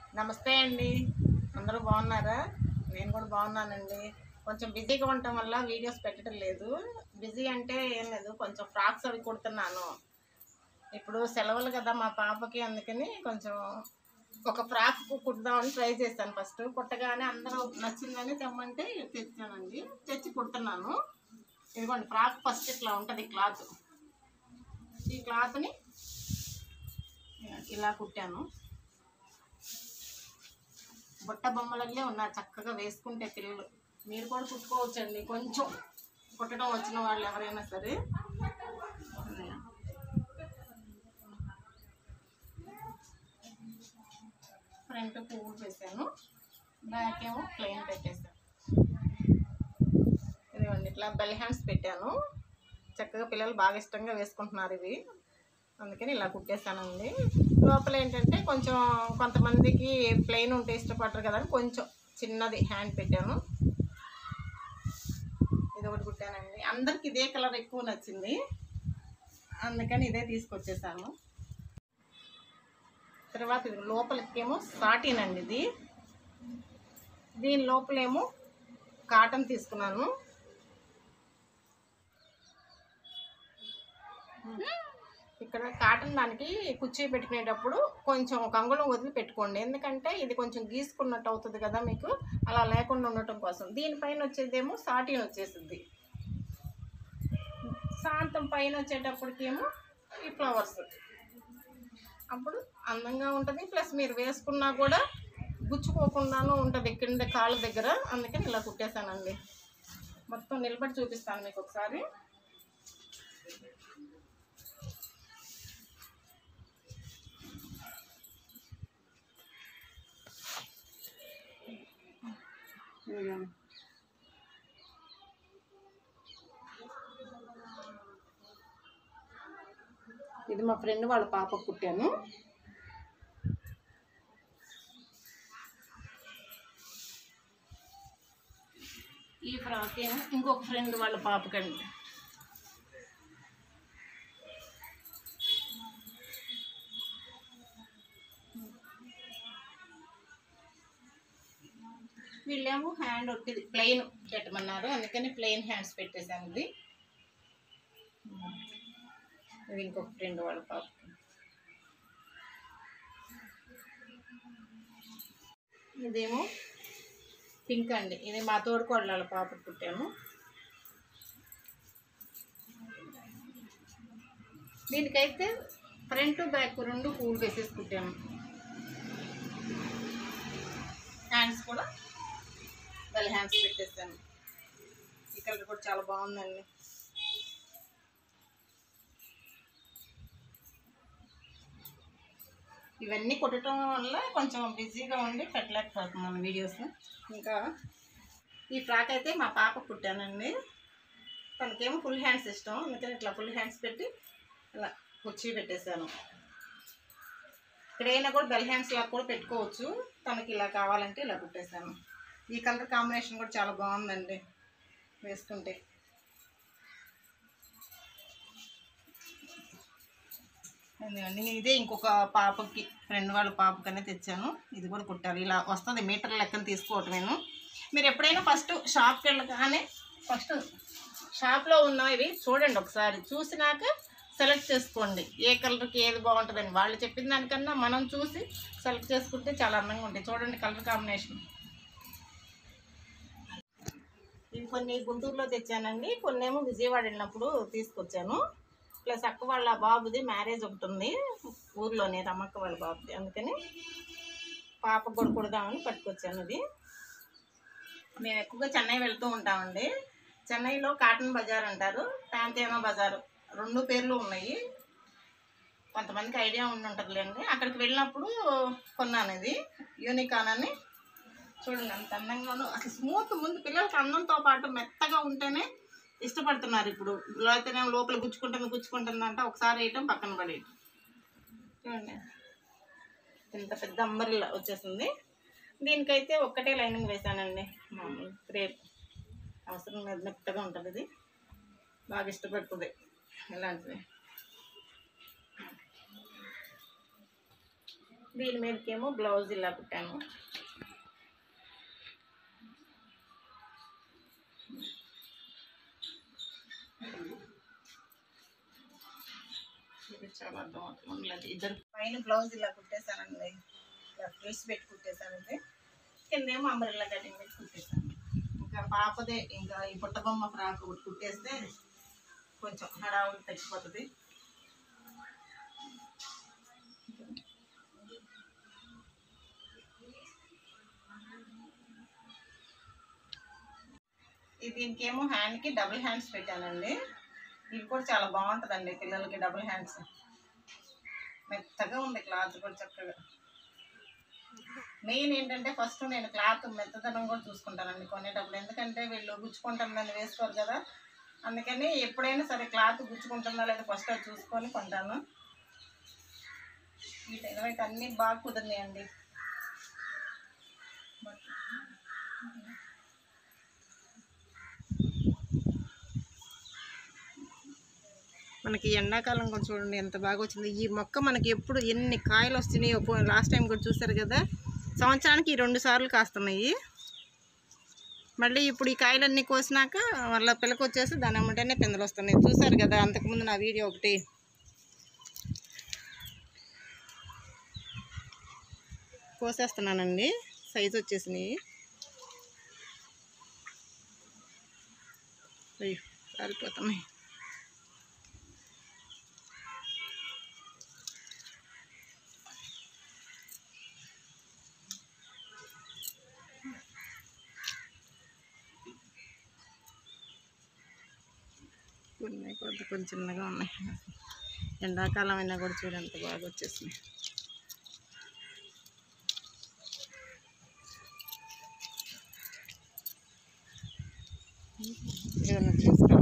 నమస్తే అండి అందరూ బాగున్నారా నేను కూడా బాగున్నానండి కొంచెం బిజీగా ఉండటం వల్ల వీడియోస్ పెట్టడం లేదు బిజీ అంటే ఏం లేదు కొంచెం ఫ్రాక్స్ అవి కుడుతున్నాను ఇప్పుడు సెలవులు కదా మా పాపకి అందుకని కొంచెం ఒక ఫ్రాక్ కుడదామని ట్రై చేశాను ఫస్ట్ కుట్టగానే అందరూ నచ్చిందని తెమ్మంటే తెచ్చానండి తెచ్చి కుడుతున్నాను ఇదిగోండి ఫ్రాక్ ఫస్ట్ ఇట్లా ఉంటుంది క్లాత్ ఈ క్లాత్ని ఇలా కుట్టాను బుట్ట బొమ్మలల్లే ఉన్నారు చక్కగా వేసుకుంటే పిల్లలు మీరు కూడా కుట్టుకోవచ్చండి కొంచెం కుట్టడం వచ్చిన వాళ్ళు ఎవరైనా సరే ఫ్రంట్ పువ్వులు వేసాను బ్యాక్ ఏమో ప్లెయిన్ పెట్టేసాను ఇదిగోండి ఇట్లా బెల్ హ్యాండ్స్ పెట్టాను చక్కగా పిల్లలు బాగా ఇష్టంగా వేసుకుంటున్నారు ఇవి అందుకని ఇలా కుట్టేశానండి లోపల ఏంటంటే కొంచెం కొంతమందికి ప్లెయిన్ ఉంటే ఇష్టపడరు కదా అని కొంచెం చిన్నది హ్యాండ్ పెట్టాను ఇది ఒకటి కుట్టానండి అందరికి ఇదే కలర్ ఎక్కువ నచ్చింది అందుకని ఇదే తీసుకొచ్చేసాను తర్వాత ఇది లోపలికేమో సాటిన్ అండి ఇది దీని లోపలేమో కాటన్ తీసుకున్నాను ఇక్కడ కాటన్ దానికి కుర్చీ పెట్టుకునేటప్పుడు కొంచెం కంగుళం వదిలి పెట్టుకోండి ఎందుకంటే ఇది కొంచెం గీసుకున్నట్టు అవుతుంది కదా మీకు అలా లేకుండా ఉండటం కోసం దీనిపైన వచ్చేదేమో సాటిన్ వచ్చేసింది శాంతం పైన వచ్చేటప్పటికేమో ఈ ఫ్లవర్స్ అప్పుడు అందంగా ఉంటుంది ప్లస్ మీరు వేసుకున్నా కూడా గుచ్చుకోకుండాను ఉంటుంది కింద కాళ్ళ దగ్గర అందుకని ఇలా కుట్టేశానండి మొత్తం నిలబడి చూపిస్తాను మీకు ఒకసారి ఇది మా ఫ్రెండ్ వాళ్ళ పాప కుట్టాను ఈ ఫ్రాక్ ఏమో ఇంకొక ఫ్రెండ్ వాళ్ళ పాపకండి వీళ్ళేమో హ్యాండ్ ఒట్టిది ప్లెయిన్ పెట్టమన్నారు అందుకని ప్లెయిన్ హ్యాండ్స్ పెట్టేశాను ఇది ఇది ఇంకొక ఫ్రెండ్ వాళ్ళ పాప ఇదేమో పింక్ అండి ఇది మా తోడుకోడల వాళ్ళ పాప కుట్టాను దీనికైతే ఫ్రంట్ బ్యాక్ రెండు పూలు వేసేసి కుట్టాను హ్యాండ్స్ కూడా బెల్ హ్యాండ్స్ పెట్టేసాను ఈ కలర్ కూడా చాలా బాగుందండి ఇవన్నీ కుట్టడం వల్ల కొంచెం బిజీగా ఉండి పెట్టలేకపోతున్నాను వీడియోస్ ఇంకా ఈ ఫ్రాక్ అయితే మా పాప కుట్టానండి తనకేమో ఫుల్ హ్యాండ్స్ ఇష్టం అందుకని ఇట్లా ఫుల్ హ్యాండ్స్ పెట్టి ఇలా కుర్చీ పెట్టేశాను ఇక్కడైనా కూడా బెల్ హ్యాండ్స్ లాగా కూడా పెట్టుకోవచ్చు తనకి ఇలా కావాలంటే ఇలా కుట్టేశాను ఈ కలర్ కాంబినేషన్ కూడా చాలా బాగుందండి వేసుకుంటే ఎందుకండి నేను ఇదే ఇంకొక పాపకి ఫ్రెండ్ వాళ్ళ పాపకనే తెచ్చాను ఇది కూడా కుట్టాలి ఇలా వస్తుంది మీటర్ లెక్కన తీసుకోవటమేను మీరు ఎప్పుడైనా ఫస్ట్ షాప్కి వెళ్ళగానే ఫస్ట్ షాప్లో ఉన్నవి చూడండి ఒకసారి చూసినాక సెలెక్ట్ చేసుకోండి ఏ కలర్కి ఏది బాగుంటుందని వాళ్ళు చెప్పిన దానికన్నా మనం చూసి సెలెక్ట్ చేసుకుంటే చాలా అందంగా ఉంటాయి చూడండి కలర్ కాంబినేషన్ ఇవి కొన్ని గుంటూరులో తెచ్చానండి కొన్ని ఏమో విజయవాడ వెళ్ళినప్పుడు తీసుకొచ్చాను ప్లస్ అక్క వాళ్ళ బాబుది మ్యారేజ్ ఒకటి ఉంది ఊర్లోనే రమక్క వాళ్ళ బాబుది అందుకని పాప కూడా కుడదామని పట్టుకొచ్చాను ఇది మేము ఎక్కువగా చెన్నై వెళ్తూ ఉంటామండి చెన్నైలో కాటన్ బజార్ అంటారు శాంతియానా బజార్ రెండు పేర్లు ఉన్నాయి కొంతమందికి ఐడియా ఉండి ఉంటుందిలేండి అక్కడికి వెళ్ళినప్పుడు కొన్నాను ఇది యూనికాన్ అని చూడండి అంత అందంగాను అసలు స్మూత్ ముందు పిల్లలకి అందంతో పాటు మెత్తగా ఉంటేనే ఇష్టపడుతున్నారు ఇప్పుడు లేకపోతే లోపల గుచ్చుకుంటుంది గుచ్చుకుంటుంది అంటే ఒకసారి వేయటం పక్కన పడేయటం చూడండి ఇంత పెద్ద అంబరిలా వచ్చేసింది దీనికైతే ఒక్కటే లైనింగ్ వేసానండి మామూలు రేపు అవసరం లేదు మెత్తగా ఉంటుంది ఇది బాగా ఇష్టపడుతుంది ఇలాంటివి దీని మీదకేమో బ్లౌజ్ ఇలా కుట్టాను ఇది చాలా అర్థమవుతుంది ఉండలేదు. ఇద్దరు పైన బ్లౌజ్ ఇలా కుట్టేశానండి ఇలా ఫ్రిల్స్ పెట్టి కుట్టేశానండి కిందేమో అంబ్రెల్లా కటింగ్ పెట్టి కుట్టేశాను ఇంకా పాపదే ఇంకా ఈ పుట్టబొమ్మ ఫ్రాక్ ఒకటి కుట్టేస్తే కొంచెం హడావుడి తగ్గిపోతుంది ఇది దీనికేమో హ్యాండ్కి డబుల్ హ్యాండ్స్ పెట్టానండి ఇది కూడా చాలా బాగుంటుందండి పిల్లలకి డబుల్ హ్యాండ్స్ మెత్తగా ఉంది క్లాత్ కూడా చక్కగా మెయిన్ ఏంటంటే ఫస్ట్ నేను క్లాత్ మెత్తదనం కూడా చూసుకుంటానండి కొనేటప్పుడు ఎందుకంటే వీళ్ళు గుచ్చుకుంటుందని వేసుకోరు కదా అందుకని ఎప్పుడైనా సరే క్లాత్ గుచ్చుకుంటుందా లేదా ఫస్ట్ అది చూసుకొని కొంటాను వీటైతే అన్నీ బాగా కుదిరినాయండి మనకి ఎండాకాలం కూడా చూడండి ఎంత బాగా వచ్చింది ఈ మొక్క మనకి ఎప్పుడు ఎన్ని కాయలు వస్తున్నాయో లాస్ట్ టైం కూడా చూసారు కదా సంవత్సరానికి ఈ రెండు సార్లు కాస్తున్నాయి మళ్ళీ ఇప్పుడు ఈ కాయలన్నీ కోసినాక మళ్ళీ పిల్లకి వచ్చేసి దాని అమ్మటనే పిందెలు వస్తున్నాయి చూసారు కదా అంతకుముందు నా వీడియో ఒకటి కోసేస్తున్నానండి సైజు వచ్చేసినాయి అయ్యో కాలిపోతున్నాయి కొన్ని కొద్ది కొంచెం చిన్నగా ఉన్నాయి ఎండాకాలం అయినా కూడా చూడు ఎంత బాగా వచ్చేసింది ఏదన్నా చూసుకో